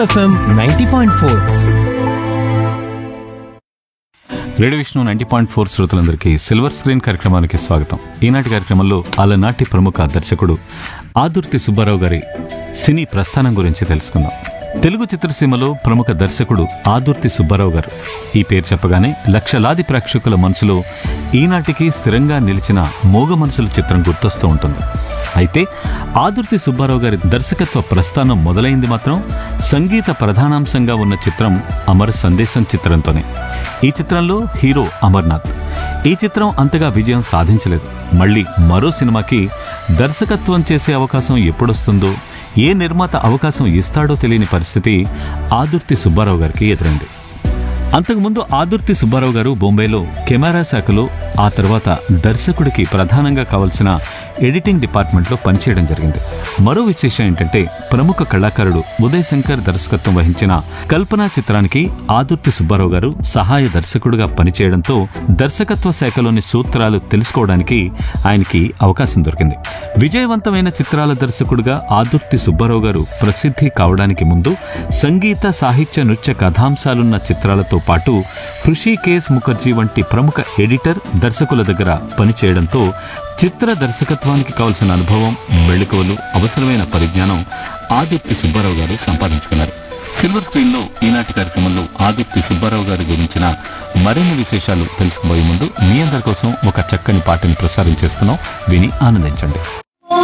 FM ninety point four radio Vishnu ninety point four శ్రోతలందరికీ silver screen కార్యక్రమానికి స్వాగతం ఈనాటి కార్యక్రమంలో అలనాటి ప్రముఖ దర్శకుడు ఆదుర్తి సుబ్బారావు గారి సినీ ప్రస్థానం గురించి తెలుసుకుందాం తెలుగు చిత్రసీమలో ప్రముఖ దర్శకుడు ఆదుర్తి సుబ్బారావు గారు ఈ పేరు చెప్పగానే లక్షలాది ప్రేక్షకుల మనసులో ఈనాటికి స్థిరంగా నిలిచిన మోగ మనసుల చిత్రం గుర్తొస్తూ ఉంటుంది అయితే ఆదుర్తి సుబ్బారావు గారి దర్శకత్వ ప్రస్థానం మొదలైంది మాత్రం సంగీత ప్రధానాంశంగా ఉన్న చిత్రం అమర సందేశం చిత్రంతోనే ఈ చిత్రంలో హీరో అమర్నాథ్ ఈ చిత్రం అంతగా విజయం సాధించలేదు మళ్ళీ మరో సినిమాకి దర్శకత్వం చేసే అవకాశం ఎప్పుడొస్తుందో ఏ నిర్మాత అవకాశం ఇస్తాడో తెలియని పరిస్థితి ఆదుర్తి సుబ్బారావు గారికి ఎదురైంది అంతకుముందు ఆదుర్తి సుబ్బారావు గారు బొంబాయిలో కెమెరా శాఖలో ఆ తర్వాత దర్శకుడికి ప్రధానంగా కావలసిన ఎడిటింగ్ డిపార్ట్మెంట్లో పనిచేయడం జరిగింది మరో విశేషం ఏంటంటే ప్రముఖ కళాకారుడు ఉదయ్ శంకర్ దర్శకత్వం వహించిన కల్పన చిత్రానికి ఆదుర్తి సుబ్బారావు గారు సహాయ దర్శకుడిగా పనిచేయడంతో దర్శకత్వ శాఖలోని సూత్రాలు తెలుసుకోవడానికి ఆయనకి అవకాశం దొరికింది విజయవంతమైన చిత్రాల దర్శకుడిగా ఆదుర్తి సుబ్బారావు గారు ప్రసిద్ధి కావడానికి ముందు సంగీత సాహిత్య నృత్య కథాంశాలున్న చిత్రాలతో పాటు హృషికేశ్ ముఖర్జీ వంటి ప్రముఖ ఎడిటర్ దర్శకుల దగ్గర పనిచేయడంతో చిత్ర దర్శకత్వానికి కావలసిన అనుభవం మెళుకువలు అవసరమైన పరిజ్ఞానం ఆదుర్తి సుబ్బారావు గారు సంపాదించుకున్నారు సిల్వర్ స్క్రీన్ లో ఈనాటి కార్యక్రమంలో ఆదుర్తి సుబ్బారావు గారి గురించిన మరిన్ని విశేషాలు తెలుసుకోబోయే ముందు మీ అందరి కోసం ఒక చక్కని పాటని ప్రసారం చేస్తున్నాం విని ఆనందించండి